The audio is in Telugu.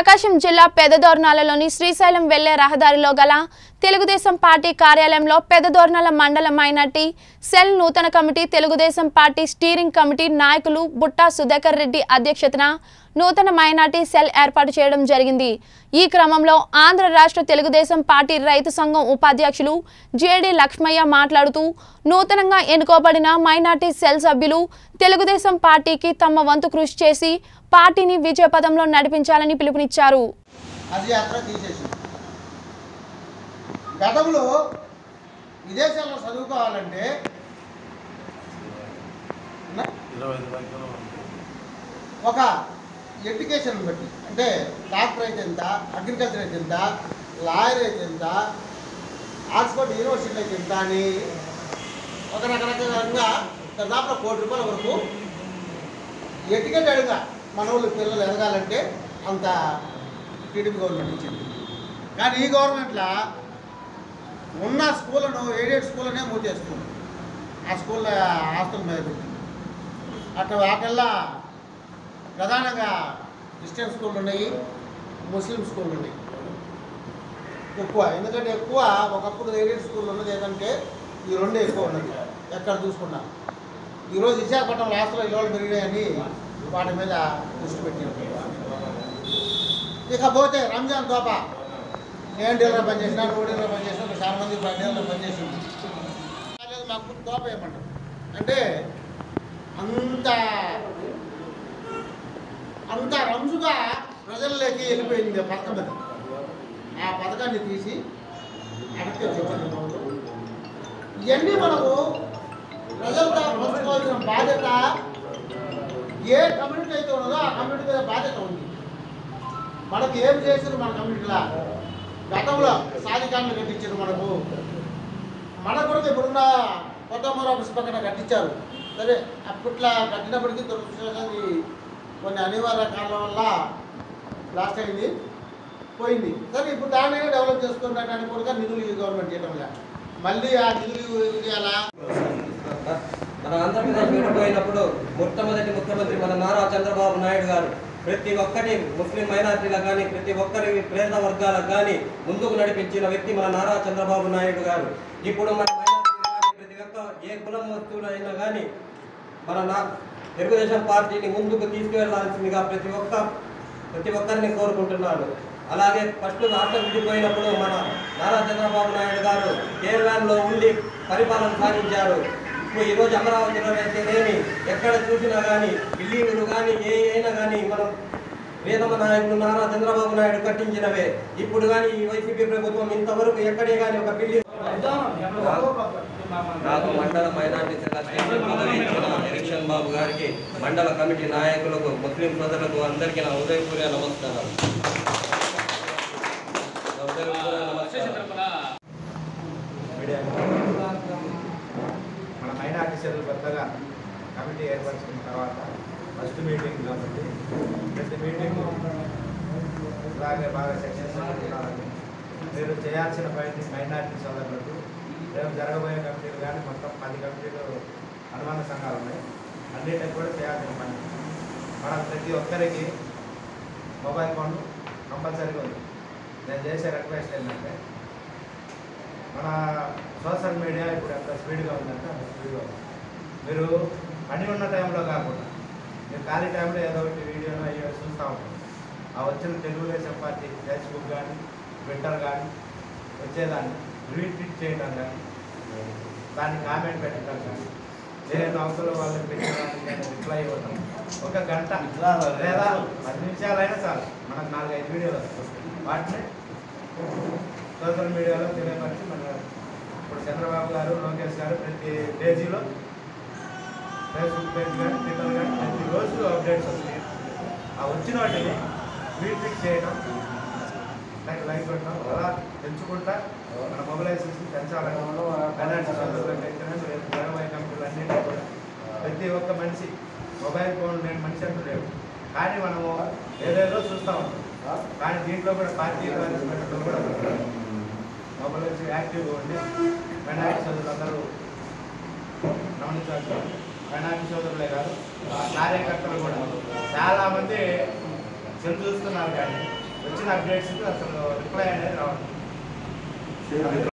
ప్రకాశం జిల్లా పెదదోర్నాలలోని శ్రీశైలం వెళ్లే రహదారిలో గల తెలుగుదేశం పార్టీ కార్యాలయంలో పెదదోర్నాల మండల మైనార్టీ సెల్ నూతన committee Telugu Desam party steering committee నాయకులు బుట్టా సుధాకర్ రెడ్డి అధ్యక్షతన నూతన మైనార్టీ సెల్ ఏర్పాటు చేయడం జరిగింది ఈ క్రమంలో ఆంధ్ర రాష్ట్ర తెలుగుదేశం పార్టీ రైతు సంఘం ఉపాధ్యక్షులు జేడి లక్ష్మయ్య మాట్లాడుతూ నూతనంగా ఎన్నుకోబడిన మైనార్టీ సెల్ సభ్యులు తెలుగుదేశం పార్టీకి తమ వంతు కృషి చేసి పార్టీని విజయపథంలో నడిపించాలని పిలుపునిచ్చారు హజ్యాత్ర తీసేసింది గతంలో విదేశాల్లో చదువుకోవాలంటే నా- ఒక ఎడ్యుకేషన్ బట్టి అంటే డాక్టర్ అయితే ఎంత అగ్రికల్చర్ అయితే ఎంత లాయర్ అయితే ఎంత ఆక్స్ఫర్డ్ యూనివర్సిటీ అయితే ఎంత అని ఒక రకరకాలుగా దాదాపు కోటి రూపాయల వరకు ఎడ్యుకేటెడ్గా మన వాళ్ళు పిల్లలు ఎదగాలంటే అంత టీడీపీ గవర్నమెంట్ ఇచ్చింది కానీ ఈ గవర్నమెంట్లో ఉన్న స్కూళ్ళను ఎయిడెడ్ స్కూళ్ళనే మూసేస్తుంది ఆ స్కూల్లో ఆస్తుల మీద పెట్టి అట్లా వాటిల్లో ప్రధానంగా క్రిస్టియన్ స్కూళ్ళు ఉన్నాయి ముస్లిం స్కూళ్ళు ఉన్నాయి ఎక్కువ ఎందుకంటే ఎక్కువ ఒకప్పుడు ఎయిడెడ్ స్కూల్ ఉన్నది ఏంటంటే ఈ రెండే ఎక్కువ ఉన్నది ఎక్కడ చూసుకున్నా ఈరోజు విశాఖపట్నం లాస్ట్లో ఇవాళ పెరిగాయని వాటి మీద దృష్టి పెట్టింది ఇకపోతే రంజాన్ తోప నేను డీలర్ పనిచేసిన నువ్వు డీలర్ పనిచేసిన ఒక చాలా మంది డీలర్ పనిచేసింది లేదు మాకు తోప ఏమంటారు అంటే అంత అంత రంజుగా ప్రజల్లోకి వెళ్ళిపోయింది ఆ పథకం మీద ఆ పథకాన్ని తీసి అడగ ఇవన్నీ మనము ప్రజలతో పంచుకోవాల్సిన బాధ్యత ఏ కమ్యూనిటీ అయితే ఉన్నదో ఆ కమ్యూనిటీ మీద బాధ్యత ఉంది మనకు ఏం చేశారు మన కమ్యూనిటీలో గతంలో సాధికారులు కట్టించారు మనకు మన కొరకు ఇప్పుడున్న కొత్త ఆఫీస్ పక్కన కట్టించారు సరే అప్పట్లో కట్టినప్పటికీ దురదృష్టవశాత్తు కొన్ని అనివార్య కారణాల వల్ల లాస్ట్ అయింది పోయింది సరే ఇప్పుడు దాన్ని డెవలప్ చేసుకున్నట్టు కూడా నిధులు ఈ గవర్నమెంట్ చేయడం లేదు మళ్ళీ ఆ నిధులు ఇవ్వాలా మన ఆంధ్రప్రదేశ్ విడిపోయినప్పుడు మొట్టమొదటి ముఖ్యమంత్రి మన నారా చంద్రబాబు నాయుడు గారు ప్రతి ఒక్కరి ముస్లిం మైనార్టీలకు కానీ ప్రతి ఒక్కరి పేద వర్గాలకు కానీ ముందుకు నడిపించిన వ్యక్తి మన నారా చంద్రబాబు నాయుడు గారు ఇప్పుడు మన మైనార్టీలు కానీ ప్రతి ఒక్క ఏ కులం వస్తువులైనా కానీ మన నా తెలుగుదేశం పార్టీని ముందుకు తీసుకువెళ్లాల్సిందిగా ప్రతి ఒక్క ప్రతి ఒక్కరిని కోరుకుంటున్నాను అలాగే ఫస్ట్ రాష్ట్రం విడిపోయినప్పుడు మన నారా చంద్రబాబు నాయుడు గారు కేరళలో ఉండి పరిపాలన సాగించారు ఇప్పుడు ఈరోజు అమరావతిలో అయితేనేమి ఎక్కడ చూసినా కానీ బిల్డింగులు కానీ ఏ అయినా కానీ మనం వేదమ నాయకుడు నారా చంద్రబాబు నాయుడు కట్టించినవే ఇప్పుడు కానీ ఈ వైసీపీ ప్రభుత్వం ఇంతవరకు ఎక్కడే కానీ ఒక బిల్డింగ్ నాకు మండల మైనార్టీ సెల్ అధ్యక్షుడు పదవి ఇచ్చిన ఎలక్షన్ బాబు గారికి మండల కమిటీ నాయకులకు ముస్లిం సోదరులకు అందరికీ నా ఉదయపూర్వ నమస్కారం నా ఉదయపూర్వ నమస్కారం మన మైనార్టీ సెల్ కొత్తగా కమిటీ ఏర్పరచుకున్న తర్వాత ఫస్ట్ మీటింగ్ కాబట్టి ప్రతి మీటింగ్ ఇలాగే బాగా సెక్షన్స్ ఉండాలని మీరు చేయాల్సిన పని మైనార్టీ సోదరులకు రేపు జరగబోయే కమిటీలు కానీ మొత్తం పది కమిటీలు అనుబంధ సంఘాలు ఉన్నాయి అన్నిటికి కూడా చేయాల్సిన పని మనం ప్రతి ఒక్కరికి మొబైల్ ఫోన్ కంపల్సరీగా ఉంది నేను చేసే రిక్వెస్ట్ ఏంటంటే మన సోషల్ మీడియా ఇప్పుడు ఎంత స్పీడ్గా ఉందంటే అంత స్పీడ్గా ఉంది మీరు పని ఉన్న టైంలో కాకుండా మీరు ఖాళీ టైంలో ఏదో ఒకటి వీడియోలో అయ్యో చూస్తూ ఉంటాం ఆ వచ్చిన తెలుగుదేశం పార్టీ ఫేస్బుక్ కానీ ట్విట్టర్ కానీ వచ్చేదాన్ని రీట్వీట్ చేయడం కానీ దాన్ని కామెంట్ పెట్టడం కానీ నేను అవసరం వాళ్ళని పెట్టడానికి నేను రిప్లై ఇవ్వడం ఒక గంట లేదా పది నిమిషాలైనా చాలు మనకు నాలుగైదు వీడియోలు వస్తాయి వాటిని సోషల్ మీడియాలో తెలియపరిచి మన ఇప్పుడు చంద్రబాబు గారు లోకేష్ గారు ప్రతి పేజీలో ఫేస్బుక్ పేజ్ కానీ ట్విట్టర్ కానీ ప్రతిరోజు అప్డేట్స్ వస్తాయి ఆ వచ్చిన వాటిని రీట్వీట్ చేయడం లైక్ లైక్ కొట్టడం అలా పెంచుకుంటా మన మొబిలైజేషన్ పెంచాలని ఫైనాన్షియల్ సోదరులకు అయితేనే రేపు జరగబోయే కంపెనీలు అన్నింటినీ కూడా ప్రతి ఒక్క మనిషి మొబైల్ ఫోన్ నేను మనిషి అంటూ లేవు కానీ మనము ఏదేదో చూస్తూ ఉంటాం కానీ దీంట్లో కూడా పార్టీ పెట్టడం కూడా మొబైల్ వచ్చి యాక్టివ్గా ఉండి ఫైనాన్స్ సోదరులందరూ గమనించాల్సి ఫైనాన్స్ సోదరులే కాదు కార్యకర్తలు కూడా చాలామంది సెల్ చూస్తున్నారు కానీ వచ్చిన అప్డేట్స్కి అసలు రిప్లై అనేది రావట్లేదు